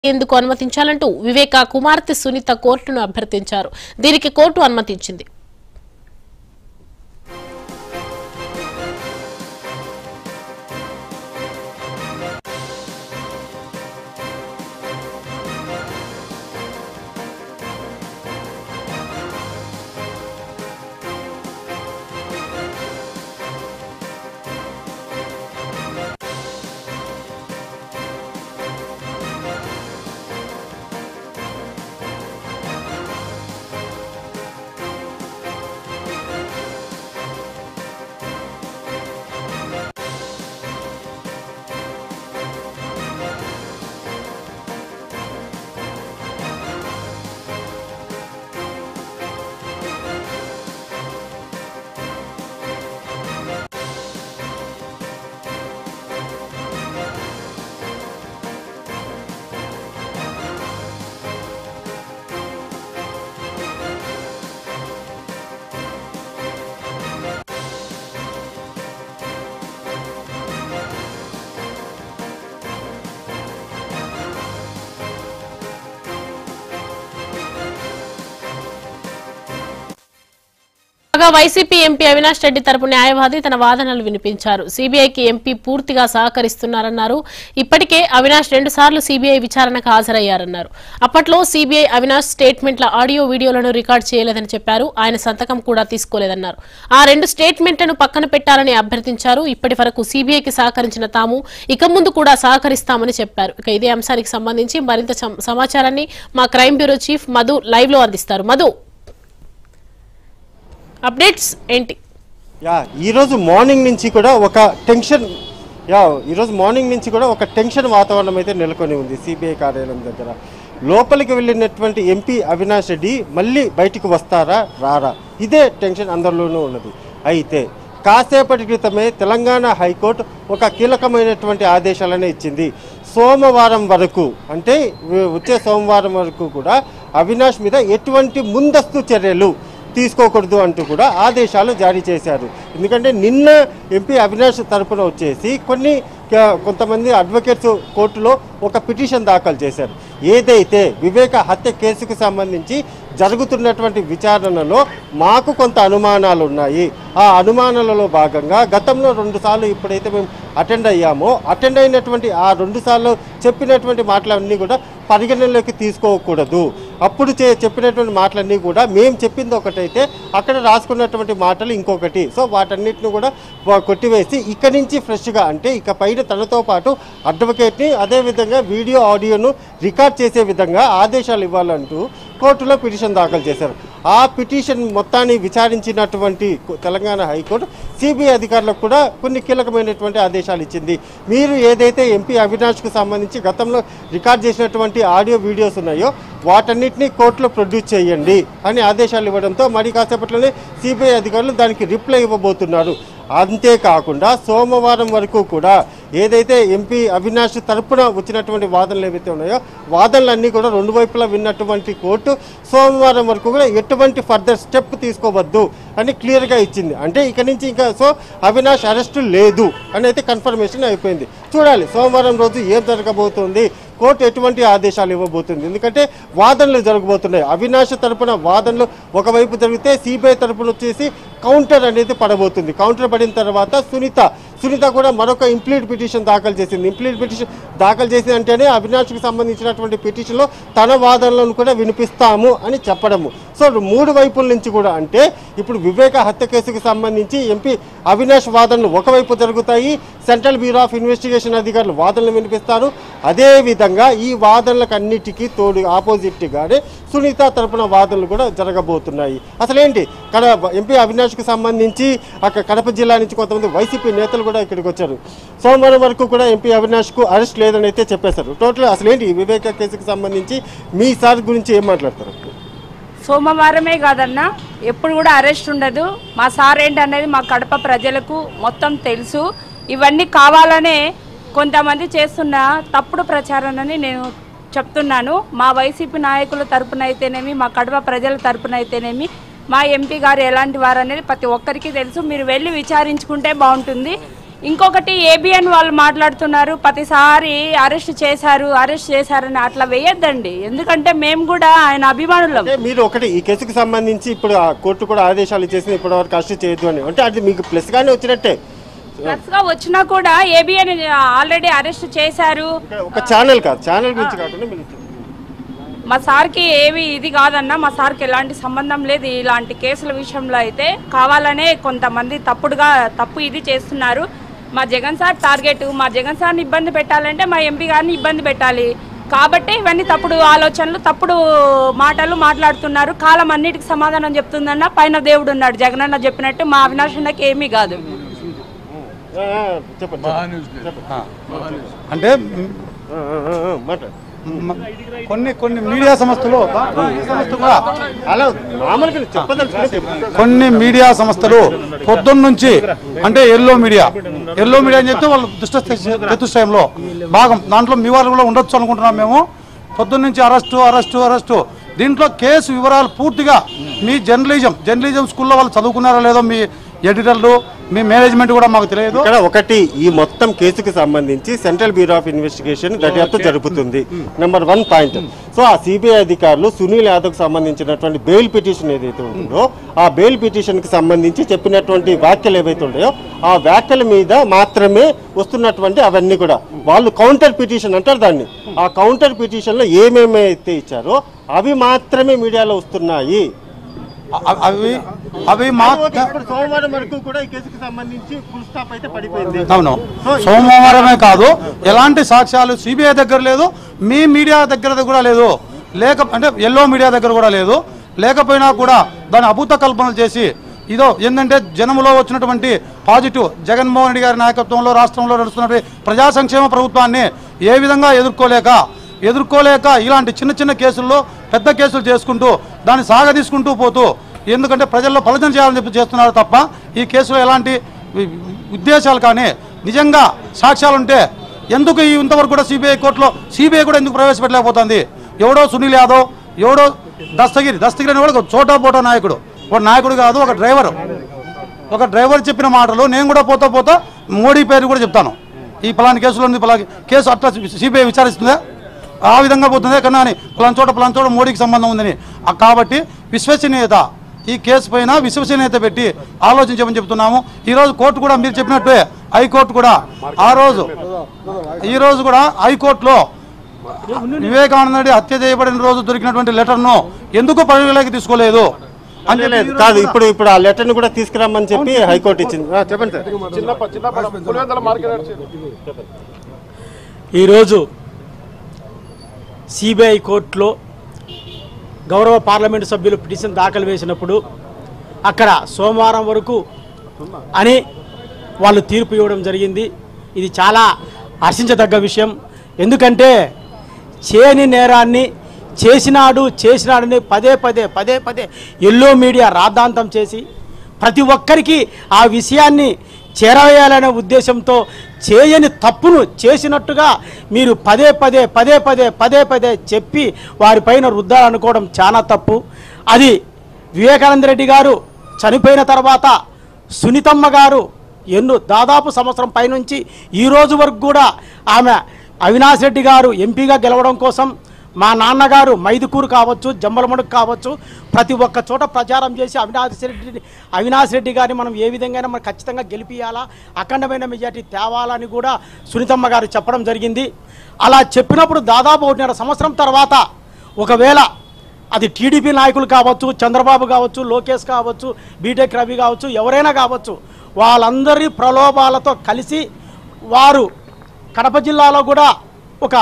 ఎందుకు అనుమతించాలంటూ వివేక కుమార్తె సునీత కోర్టును అభ్యర్థించారు దీనికి కోర్టు అనుమతించింది కాగా వైసీపీ ఎంపీ అవినాష్ రెడ్డి తరపు న్యాయవాది తన వాదనలు వినిపించారు సీబీఐకి ఎంపీ పూర్తిగా సహకరిస్తున్నారన్నారు ఇప్పటికే అవినాష్ రెండు సార్లు సీబీఐ విచారణకు హాజరయ్యారన్నారు అప్పట్లో సీబీఐ అవినాష్ స్టేట్మెంట్ల ఆడియో వీడియోలను రికార్డ్ చేయలేదని చెప్పారు ఆయన సంతకం కూడా తీసుకోలేదన్నారు ఆ రెండు స్టేట్మెంట్లను పక్కన పెట్టాలని అభ్యర్థించారు ఇప్పటి వరకు సీబీఐకి సహకరించిన తాము ఇక ముందు కూడా సహకరిస్తామని చెప్పారు ఇక ఇదే అంశానికి సంబంధించి మరింత సమ- సమాచారాన్ని మా crime bureau chief Madhu live లో అందిస్తారు మధు అప్డేట్స్ ఏంటి యా ఈరోజు మార్నింగ్ నుంచి కూడా ఒక టెన్షన్ యా ఈరోజు మార్నింగ్ నుంచి కూడా ఒక టెన్షన్ వాతావరణం అయితే నెలకొని ఉంది సిబిఐ కార్యాలయం దగ్గర లోపలికి వెళ్ళినటువంటి ఎంపీ అవినాష్ రెడ్డి మళ్ళీ బయటికి వస్తారా రారా ఇదే టెన్షన్ అందరిలోనూ ఉన్నది అయితే కాసేపటి క్రితమే తెలంగాణ హైకోర్టు ఒక కీలకమైనటువంటి ఆదేశాలను ఇచ్చింది సోమవారం వరకు అంటే వచ్చే సోమవారం వరకు కూడా అవినాష్ మీద ఎటువంటి ముందస్తు చర్యలు తీసుకోకూడదు అంటూ కూడా ఆదేశాలు జారీ చేశారు ఎందుకంటే నిన్న ఎంపీ అవినాష్ తరపున వచ్చేసి కొన్ని క- కొంతమంది అడ్వకేట్స్ కోర్టులో ఒక పిటిషన్ దాఖలు చేశారు ఏదైతే వివేక హత్య కేసుకు సంబంధించి జరుగుతున్నటువంటి విచారణలో మాకు కొంత అనుమానాలు ఉన్నాయి ఆ అనుమానాలలో భాగంగా గతంలో రెండుసార్లు ఇప్పుడైతే మేము అటెండ్ అయ్యామో అటెండ్ అయినటువంటి ఆ రెండుసార్లు చెప్పినటువంటి మాటలన్నీ కూడా పరిగణనలోకి తీసుకోకూడదు అప్పుడు చే చెప్పినటువంటి మాటలన్నీ కూడా మేము చెప్పింది ఒకటైతే అక్కడ రాసుకున్నటువంటి మాటలు ఇంకొకటి సో వాటన్నిటిని కూడా వా- కొట్టివేసి ఇక్కడి నుంచి ఫ్రెష్గా అంటే ఇక పైన తనతో పాటు అడ్వకేట్ని అదేవిధంగా వీడియో ఆడియోను రికార్డ్ చేసే విధంగా ఆదేశాలు ఇవ్వాలంటూ కోర్టులో పిటిషన్ దాఖలు చేశారు ఆ పిటిషన్ మొత్తాన్ని విచారించినటువంటి కు- తెలంగాణ హైకోర్టు సిబిఐ అధికారులకు కూడా కొన్ని కీలకమైనటువంటి ఆదేశాలు ఇచ్చింది మీరు ఏదైతే ఎంపీ అవినాష్కు సంబంధించి గతంలో రికార్డ్ చేసినటువంటి ఆడియో వీడియోస్ ఉన్నాయో వాటన్నిటిని కోర్టులో ప్రొడ్యూస్ చేయండి అని ఆదేశాలు ఇవ్వడంతో మరి కాసేపట్లోనే సిబిఐ అధికారులు దానికి రిప్లై ఇవ్వబోతున్నారు అంతేకాకుండా సోమవారం వరకు కూడా ఏదైతే ఎంపీ అవినాష్ తరపున వచ్చినటువంటి వాదనలు ఏవైతే ఉన్నాయో వాదనలన్నీ కూడా రెండు వైపులా విన్నటువంటి కోర్టు సోమవారం వరకు కూడా ఎటువంటి ఫర్దర్ స్టెప్ తీసుకోవద్దు అని క్లియర్గా ఇచ్చింది అంటే ఇక నుంచి ఇంకా సో అవినాష్ అరెస్ట్ లేదు అని అయితే కన్ఫర్మేషన్ అయిపోయింది చూడాలి సోమవారం రోజు ఏం జరగబోతుంది కోర్టు ఎటువంటి ఆదేశాలు ఇవ్వబోతుంది ఎందుకంటే వాదనలు జరగబోతున్నాయి అవినాష్ తరపున వాదనలు ఒకవైపు జరిగితే సిబిఐ తరపున వచ్చేసి కౌంటర్ అనేది పడబోతుంది కౌంటర్ పడిన తర్వాత సునీత సునీత కూడా మరొక ఇంప్లీట్ పిటిషన్ దాఖలు చేసింది ఇంప్లీట్ పిటిషన్ దాఖలు చేసింది అంటేనే అవినాష్కి సంబంధించినటువంటి పిటిషన్లో తన వాదనలను కూడా వినిపిస్తాము అని చెప్పడము సో మూడు వైపుల నుంచి కూడా అంటే ఇప్పుడు వివేక హత్య కేసుకు సంబంధించి ఎంపీ అవినాష్ వాదనలు ఒకవైపు జరుగుతాయి సెంట్రల్ బ్యూరో ఆఫ్ ఇన్వెస్టిగేషన్ అధికారులు వాదనలు వినిపిస్తారు అదే విధంగా ఈ వాదనలకు అన్నిటికీ తోడు ఆపోజిట్గానే సునీత తరపున వాదనలు కూడా జరగబోతున్నాయి అసలేంటి కడ ఎంపీ అవినాష్కు సంబంధించి అక్కడ కడప జిల్లా నుంచి కొంతమంది వైసీపీ నేతలు కూడా ఇక్కడికి వచ్చారు సోమవారం వరకు కూడా ఎంపీ అవినాష్కు అరెస్ట్ లేదని అయితే చెప్పేశారు టోటల్ అసలేంటి ఈ వివేక కేసుకు సంబంధించి మీ సార్ గురించి ఏం మాట్లాడతారు సోమవారమే కాదన్నా ఎప్పుడు కూడా అరెస్ట్ ఉండదు మా సార్ ఏంటనేది మా కడప ప్రజలకు మొత్తం తెలుసు ఇవన్నీ కావాలనే కొంతమంది చేస్తున్న తప్పుడు ప్రచారాన్ని నేను చెప్తున్నాను మా వైసీపీ నాయకుల తరపున అయితేనేమి మా కడప ప్రజల తరపున అయితేనేమి మా ఎంపీ గారు ఎలాంటి వారు అనేది ప్రతి ఒక్కరికి తెలుసు మీరు వెళ్ళి విచారించుకుంటే బాగుంటుంది ఇంకొకటి ఏబిఎన్ వాళ్ళు మాట్లాడుతున్నారు ప్రతిసారి అరెస్ట్ చేశారు అరెస్ట్ చేశారని అట్లా వేయొద్దండి ఎందుకంటే మేము కూడా ఆయన అభిమానులం అంటే మీరు ఒకటి ఈ కేసుకు సంబంధించి ఇప్పుడు ఆ కోర్టు కూడా ఆదేశాలు ఇచ్చేసింది ఇప్పటి వరకు అరెస్ట్ చేయొద్దు అని అంటే అది మీకు ప్లస్ గానే వచ్చినట్టే ప్లస్ గా వచ్చినా కూడా ఏబిఎన్ ఆల్రెడీ అరెస్ట్ చేశారు ఇక్కడ ఒక ఛానల్ కాదు ఛానల్ గురించి కాకుండా మీరు మా సార్కి ఏవి ఇది కాదన్నా మా సార్కి ఎలాంటి సంబంధం లేదు ఇలాంటి కేసుల విషయంలో అయితే కావాలనే కొంతమంది తప్పుడుగా తప్పు ఇది చేస్తున్నారు మా జగన్ సార్ టార్గెట్ మా జగన్ సార్ని ఇబ్బంది పెట్టాలంటే మా ఎంపీ గారిని ఇబ్బంది పెట్టాలి కాబట్టి ఇవన్నీ తప్పుడు ఆలోచనలు తప్పుడు మాటలు మాట్లాడుతున్నారు కాలం అన్నిటికి సమాధానం చెప్తుందన్న పైన దేవుడు ఉన్నాడు జగనన్న చెప్పినట్టు మా అవినాష్ అన్నకి ఏమీ కాదు ఆ, ఆ, చెప్పండి చెప్పండి. అంటే ఆ, ఆ, ఆ, ఆ, మాట్లాడు మ- కొన్ని కొన్ని మీడియా సంస్థలు ఈ సంస్థ కూడా అలా మామూలుగా చెప్పదలుచుకునే చెప్పు. కొన్ని మీడియా సంస్థలు పొద్దున్న నుంచి అంటే ఎల్లో మీడియా ఎల్లో మీడియా అని చెప్తే వాళ్ళు దుష్ట చతుష్టయంలో భాగం దాంట్లో మీ వాళ్ళు కూడా ఉండొచ్చు అనుకుంటున్నాం మేము పొద్దున్న నుంచి అరెస్టు అరెస్టు అరెస్టు దీంట్లో కేసు వివరాలు పూర్తిగా మీ జర్నలిజం జర్నలిజం స్కూల్లో వాళ్ళు చదువుకున్నారో లేదో మీ ఎడిటర్లు మీ మేనేజ్మెంట్ కూడా మాకు తెలియదు ఇక్కడ ఒకటి ఈ మొత్తం కేసుకు సంబంధించి సెంట్రల్ బ్యూరో ఆఫ్ ఇన్వెస్టిగేషన్ దర్యాప్తు జరుపుతుంది నెంబర్ వన్ పాయింట్ సో ఆ సిబిఐ అధికారులు సునీల్ యాదవ్ సంబంధించినటువంటి బెయిల్ పిటిషన్ ఏదైతే ఉంటుందో ఆ బెయిల్ పిటిషన్ కి సంబంధించి చెప్పినటువంటి వ్యాఖ్యలు ఏవైతే ఉన్నాయో ఆ వ్యాఖ్యల మీద మాత్రమే వస్తున్నటువంటి అవన్నీ కూడా వాళ్ళు కౌంటర్ పిటిషన్ అంటారు దాన్ని ఆ కౌంటర్ పిటిషన్ లో ఏమేమైతే ఇచ్చారో అవి మాత్రమే మీడియాలో వస్తున్నాయి అ- అవి అవి మాత్రం ఇప్పుడు సోమవారం వరకు కూడా ఈ కేసుకు సంబంధించి ఫుల్ స్టాప్ అయితే పడిపోయింది అవును సోమవారమే కాదు ఎలాంటి సాక్ష్యాలు సిబిఐ దగ్గర లేదు మీ మీడియా దగ్గర కూడా లేదు లేక అంటే ఎల్లో మీడియా దగ్గర కూడా లేదు లేకపోయినా కూడా దాని అభూత కల్పనలు చేసి ఇదో ఏంటంటే జనములో వచ్చినటువంటి పాజిటివ్ జగన్మోహన్ రెడ్డి గారి నాయకత్వంలో రాష్ట్రంలో నడుస్తున్నటువంటి ప్రజా సంక్షేమ ప్రభుత్వాన్ని ఏ విధంగా ఎదుర్కోలేక ఎదుర్కోలేక ఇలాంటి చిన్న చిన్న కేసుల్లో పెద్ద కేసులు చేసుకుంటూ దాన్ని సాగదీసుకుంటూ పోతూ ఎందుకంటే ప్రజల్లో ఫలితం చేయాలని చెప్పి చేస్తున్నారు తప్ప ఈ కేసులో ఎలాంటి వి- ఉద్దేశాలు కానీ నిజంగా సాక్ష్యాలు ఉంటే ఎందుకు ఈ ఇంతవరకు కూడా సిబిఐ కోర్టులో సిబిఐ కూడా ఎందుకు ప్రవేశపెట్టలేకపోతుంది ఎవడో సునీల్ యాదవ్ ఎవడో దస్తగిరి దస్తగిరి అని కూడా ఒక చోటా పోటా నాయకుడు ఒక నాయకుడు కాదు ఒక డ్రైవర్ ఒక డ్రైవర్ చెప్పిన మాటలు నేను కూడా పోతా పోతా మోడీ పేరు కూడా చెప్తాను ఈ పలాని కేసులో ఉంది పలాని కేసు అట్లా సిబిఐ విచారిస్తుందా ఆ విధంగా పోతుందే కన్నా అని పలానా చోట పలానా చోట మోడీకి సంబంధం ఉందని ఆ కాబట్టి విశ్వసనీయత ఈ కేసు పైన విశ్వసనీయత పెట్టి ఆలోచించమని చెప్తున్నాము ఈ రోజు కోర్టు కూడా మీరు చెప్పినట్టే హైకోర్టు కూడా ఆ రోజు ఈ రోజు కూడా హైకోర్టులో వివేకానంద రెడ్డి హత్య చేయబడిన రోజు దొరికినటువంటి లెటర్ను ఎందుకు పరిగణలోకి తీసుకోలేదు అని చెప్పి లేదు కాదు ఇప్పుడు ఇప్పుడు ఆ లెటర్ ని కూడా తీసుకురమ్మని చెప్పి హైకోర్టు ఇచ్చింది ఆ, చెప్పండి సార్ ఈరోజు సిబిఐ కోర్టులో గౌరవ పార్లమెంటు సభ్యులు పిటిషన్ దాఖలు వేసినప్పుడు అక్కడ సోమవారం వరకు అని వాళ్ళు తీర్పు ఇవ్వడం జరిగింది ఇది చాలా హర్షించదగ్గ విషయం ఎందుకంటే చేయని నేరాన్ని చేసినాడు చేసినాడని పదే పదే పదే పదే ఎల్లో మీడియా రాద్ధాంతం చేసి ప్రతి ఒక్కరికి ఆ విషయాన్ని చేరవేయాలనే ఉద్దేశంతో చేయని తప్పును చేసినట్టుగా మీరు పదే పదే పదే పదే పదే పదే చెప్పి వారిపైన రుద్దాలనుకోవడం చాలా తప్పు అది వివేకానంద రెడ్డి గారు చనిపోయిన తర్వాత సునీతమ్మ గారు ఎన్నో దాదాపు సంవత్సరం పైనుంచి ఈ రోజు వరకు కూడా ఆమె అవినాష్ రెడ్డి గారు ఎంపీగా గెలవడం కోసం మా నాన్నగారు మైదుకూరు కావచ్చు జమ్మలమడుగు కావచ్చు ప్రతి ఒక్క చోట ప్రచారం చేసి అవినాష్ రెడ్డి అవినాష్ రెడ్డి గారిని మనం ఏ విధంగా మనం ఖచ్చితంగా గెలిపియాలా అఖండమైన మెజార్టీ తేవాలని కూడా సునీతమ్మ గారు చెప్పడం జరిగింది అలా చెప్పినప్పుడు దాదాపు ఒకటిన్నర సంవత్సరం తర్వాత ఒకవేళ అది టీడీపీ నాయకులు కావచ్చు చంద్రబాబు కావచ్చు లోకేష్ కావచ్చు బీటెక్ రవి కావచ్చు ఎవరైనా కావచ్చు వాళ్ళందరి ప్రలోభాలతో కలిసి వారు కడప జిల్లాలో కూడా ఒక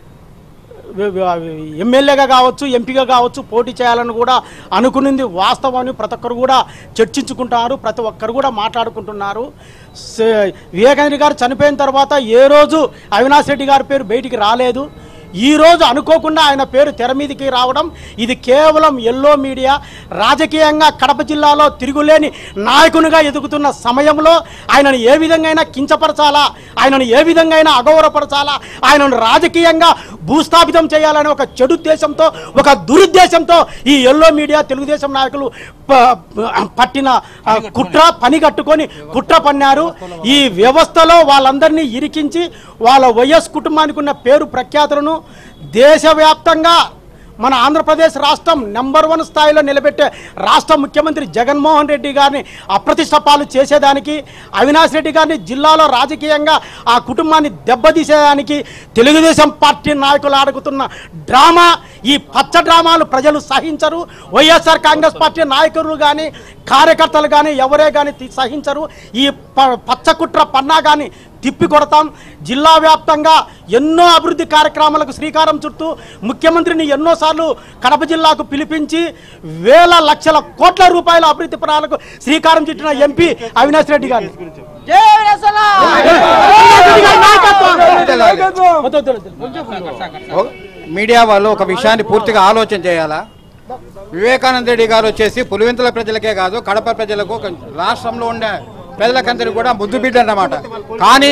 ఎమ్మెల్యేగా కావచ్చు ఎంపీగా కావచ్చు పోటీ చేయాలని కూడా అనుకునింది వాస్తవాన్ని ప్రతి ఒక్కరు కూడా చర్చించుకుంటున్నారు ప్రతి ఒక్కరు కూడా మాట్లాడుకుంటున్నారు సే- వివేకానంద గారు చనిపోయిన తర్వాత ఏ రోజు అవినాష్ రెడ్డి గారి పేరు బయటికి రాలేదు ఈ రోజు అనుకోకుండా ఆయన పేరు తెర మీదకి రావడం ఇది కేవలం ఎల్లో మీడియా రాజకీయంగా కడప జిల్లాలో తిరుగులేని నాయకునిగా ఎదుగుతున్న సమయంలో ఆయనను ఏ విధంగా కించపరచాలా ఆయనను ఏ విధంగా అగౌరవపరచాలా ఆయనను రాజకీయంగా భూస్థాపితం చేయాలనే ఒక చెడు ఉద్దేశంతో ఒక దురుద్దేశంతో ఈ ఎల్లో మీడియా తెలుగుదేశం నాయకులు ప- పట్టిన ఆ, కుట్ర పని కట్టుకొని కుట్ర పన్నారు ఈ వ్యవస్థలో వాళ్ళందరినీ ఇరికించి వాళ్ళ వైఎస్ కుటుంబానికి ఉన్న పేరు ప్రఖ్యాతులను దేశవ్యాప్తంగా మన ఆంధ్రప్రదేశ్ రాష్ట్రం నెంబర్ వన్ స్థాయిలో నిలబెట్టే రాష్ట్ర ముఖ్యమంత్రి జగన్మోహన్ రెడ్డి గారిని అప్రతిష్ట పాలు చేసేదానికి అవినాష్ రెడ్డి గారిని జిల్లాలో రాజకీయంగా ఆ కుటుంబాన్ని దెబ్బతీసేదానికి తెలుగుదేశం పార్టీ నాయకులు ఆడుకుతున్న డ్రామా ఈ పచ్చ డ్రామాలు ప్రజలు సహించరు వైఎస్ఆర్ కాంగ్రెస్ పార్టీ నాయకులు కానీ కార్యకర్తలు కానీ ఎవరే కానీ తి- సహించరు ఈ ప- పచ్చ కుట్ర పన్నా కానీ తిప్పి కొడతాం జిల్లా వ్యాప్తంగా ఎన్నో అభివృద్ధి కార్యక్రమాలకు శ్రీకారం చుట్టూ ముఖ్యమంత్రిని ఎన్నోసార్లు కడప జిల్లాకు పిలిపించి వేల లక్షల కోట్ల రూపాయల అభివృద్ధి ప్రణాళికకు శ్రీకారం చుట్టిన ఎంపీ అవినాష్ రెడ్డి గారిని జై అవినాష్ అన్న! అవినాష్ రెడ్డి గారి నాయకత్వం! వద్దు, వద్దు, వద్దు. ఓ- మీడియా వాళ్ళు ఒక విషయాన్ని పూర్తిగా ఆలోచన చేయాలా వివేకానంద రెడ్డి గారు వచ్చేసి పులివెంతుల ప్రజలకే కాదు కడప ప్రజలకు ఒక రాష్ట్రంలో ఉండే ప్రజలకందరికీ కూడా ముద్దు బిడ్డ అన్నమాట కానీ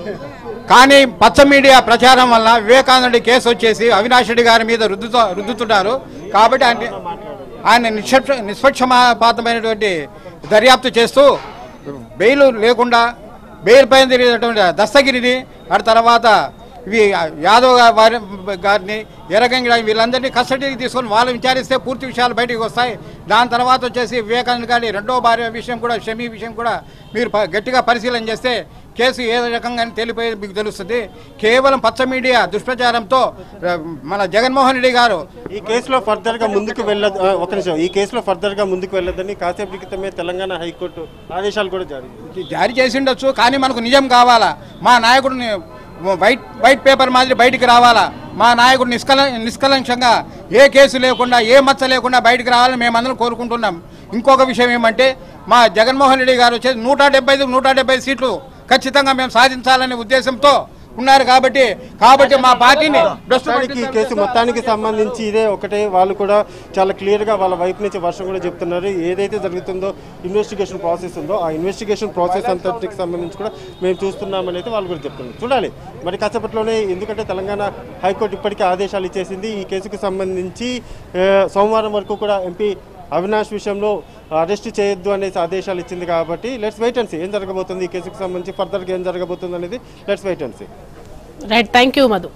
కానీ పచ్చ మీడియా ప్రచారం వల్ల వివేకానంద రెడ్డి కేసు వచ్చేసి అవినాష్ రెడ్డి గారి మీద రుద్దుతో రుద్దుతున్నారు కాబట్టి ఆయన ఆయన నిష్పక్ష నిష్పక్షపాతమైనటువంటి దర్యాప్తు చేస్తూ బెయిల్ లేకుండా బెయిల్ పైన తిరిగినటువంటి దస్తగిరిని ఆ తర్వాత ఇవి యాదవ్ గా- వారి గారిని ఎర్రగంగి వీళ్ళందరినీ కస్టడీకి తీసుకొని వాళ్ళు విచారిస్తే పూర్తి విషయాలు బయటికి వస్తాయి దాని తర్వాత వచ్చేసి వివేకానంద గారి రెండో భార్య విషయం కూడా షమీ విషయం కూడా మీరు ప- గట్టిగా పరిశీలన చేస్తే కేసు ఏ రకంగా తెలిపోయేది మీకు తెలుస్తుంది కేవలం పచ్చ మీడియా దుష్ప్రచారంతో ఆ, మన జగన్మోహన్ రెడ్డి గారు ఈ కేసులో ఫర్దర్ గా ముందుకు వెళ్ళదు ఆ, ఒక నిమిషం ఈ కేసులో ఫర్దర్ గా ముందుకు వెళ్ళొద్దని కాసేపు క్రితమే తెలంగాణ హైకోర్టు ఆదేశాలు కూడా జారీ చేసింది. జారీ చేసి ఉండొచ్చు కానీ మనకు నిజం కావాలా మా నాయకుడిని వైట్ వైట్ పేపర్ మాదిరి బయటికి రావాలా మా నాయకుడు నిష్కల నిష్కలంషంగా ఏ కేసు లేకుండా ఏ మచ్చ లేకుండా బయటికి రావాలని మేమందరం కోరుకుంటున్నాం ఇంకొక విషయం ఏమంటే మా జగన్మోహన్ రెడ్డి గారు వచ్చేసి నూట డెబ్బై ఐదు నూట డెబ్బై సీట్లు ఖచ్చితంగా మేము సాధించాలనే ఉద్దేశంతో ఉన్నారు కాబట్టి కాబట్టి మా పార్టీని భ్రష్టు మొత్తానికి ఈ కేసు పట్టించడం మొత్తానికి సంబంధించి ఇదే ఒకటే వాళ్ళు కూడా చాలా క్లియర్ గా వాళ్ళ వైపు నుంచి వర్షం కూడా చెప్తున్నారు ఏదైతే జరుగుతుందో ఇన్వెస్టిగేషన్ ప్రాసెస్ ఉందో ఆ ఇన్వెస్టిగేషన్ ప్రాసెస్ అంతటికి సంబంధించి కూడా మేము చూస్తున్నామని అయితే వాళ్ళు కూడా చెప్తున్నారు చూడాలి మరి కాసేపట్లోనే ఎందుకంటే తెలంగాణ హైకోర్టు ఇప్పటికే ఆదేశాలు ఇచ్చేసింది ఈ కేసుకు సంబంధించి ఆ, సోమవారం వరకు కూడా ఎంపీ అవినాష్ విషయంలో అరెస్ట్ చేయొద్దు అనేసి ఆదేశాలు ఇచ్చింది కాబట్టి లెట్స్ వెయిట్ అండ్ సీ ఏం జరగబోతుంది ఈ కేసుకు సంబంధించి ఫర్దర్గా ఏం జరగబోతుంది అనేది let's wait and see right thank you Madhu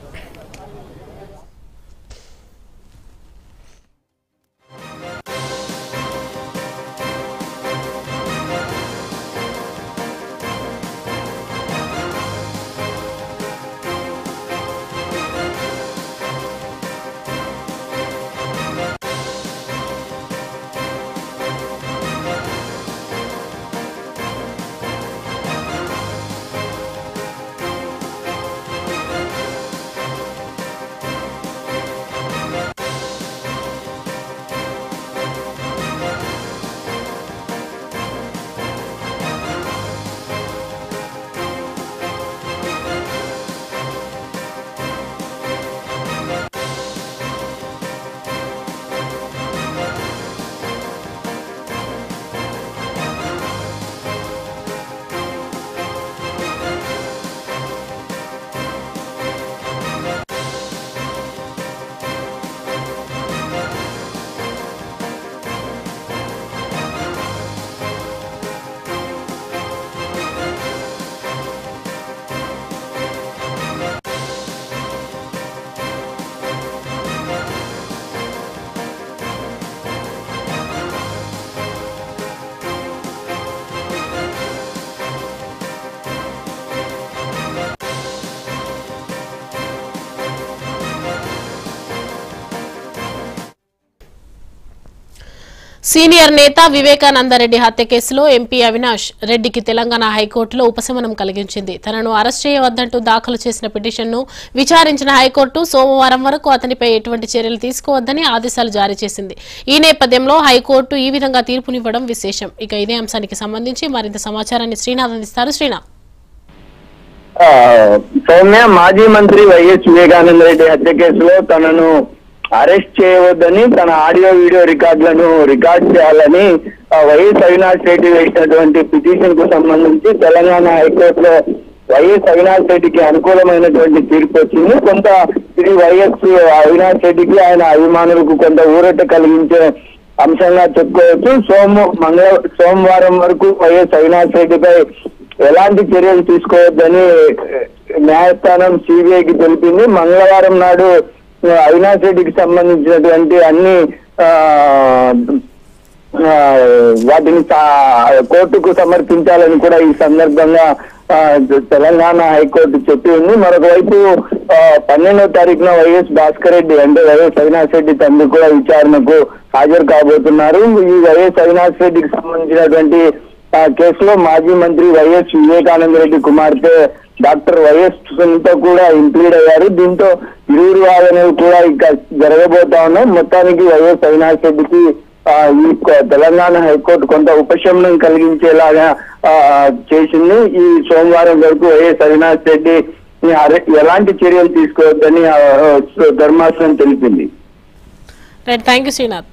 senior నేత వివేకానందరెడ్డి హత్య కేసులో ఎంపీ అవినాష్ రెడ్డికి తెలంగాణ హైకోర్టులో ఉపశమనం కలిగించింది తనను అరెస్ట్ చేయవద్దంటూ దాఖలు చేసిన పిటిషన్ను విచారించిన హైకోర్టు సోమవారం వరకు అతనిపై ఎటువంటి చర్యలు తీసుకోవద్దని ఆదేశాలు జారీ చేసింది ఈ నేపథ్యంలో హైకోర్టు ఈ విధంగా తీర్పునివ్వడం విశేషం ఇక ఇదే అంశానికి సంబంధించి మరింత సమాచారాన్ని శ్రీనాథ్ అందిస్తారు శ్రీనాథ్ ఆ, సౌమ్య మాజీ మంత్రి వైఎస్ వివేకానంద రెడ్డి హత్య కేసులో తనను అరెస్ట్ చేయవద్దని తన ఆడియో వీడియో రికార్డులను రికార్డ్ చేయాలని ఆ, వైఎస్ అవినాష్ రెడ్డి వేసినటువంటి పిటిషన్ కు సంబంధించి తెలంగాణ హైకోర్టులో వైఎస్ అవినాష్ రెడ్డికి అనుకూలమైనటువంటి తీర్పు వచ్చింది కొంత ఇది వైఎస్ అవినాష్ రెడ్డికి ఆయన అభిమానులకు కొంత ఊరట కలిగించే అంశంగా చెప్పుకోవచ్చు సోము మంగళ సోమవారం వరకు వైఎస్ అవినాష్ రెడ్డిపై ఎలాంటి చర్యలు తీసుకోవద్దని న్యాయస్థానం సిబిఐకి తెలిపింది మంగళవారం నాడు ఆ, అవినాష్ రెడ్డికి సంబంధించినటువంటి అన్ని ఆ, ఆ, వాటిని సా- కోర్టుకు సమర్పించాలని కూడా ఈ సందర్భంగా ఆ, తెలంగాణ హైకోర్టు చెప్పి ఉంది మరొక వైపు ఆ, పన్నెండవ తారీఖున వైఎస్ భాస్కర్ రెడ్డి అంటే వైఎస్ అవినాష్ రెడ్డి తండ్రి కూడా విచారణకు హాజరు కాబోతున్నారు ఈ వైఎస్ అవినాష్ రెడ్డికి సంబంధించినటువంటి ఆ కేసులో మాజీ మంత్రి వైఎస్ వివేకానంద రెడ్డి కుమార్తె డాక్టర్ వైఎస్ సునీత కూడా ఇంప్లీడ్ అయ్యారు దీంతో ఇరువురు వాదనలు కూడా ఇక జరగబోతా ఉన్నాయి మొత్తానికి వైఎస్ అవినాష్ రెడ్డికి ఆ, ఈ కొ- తెలంగాణ హైకోర్టు కొంత ఉపశమనం కలిగించేలాగా ఆ, చేసింది ఈ సోమవారం వరకు వైఎస్ అవినాష్ రెడ్డి అరె- ఎలాంటి చర్యలు తీసుకోవద్దని ఆ, ధర్మాసనం తెలిపింది రైట్ థ్యాంక్ యూ శ్రీనాథ్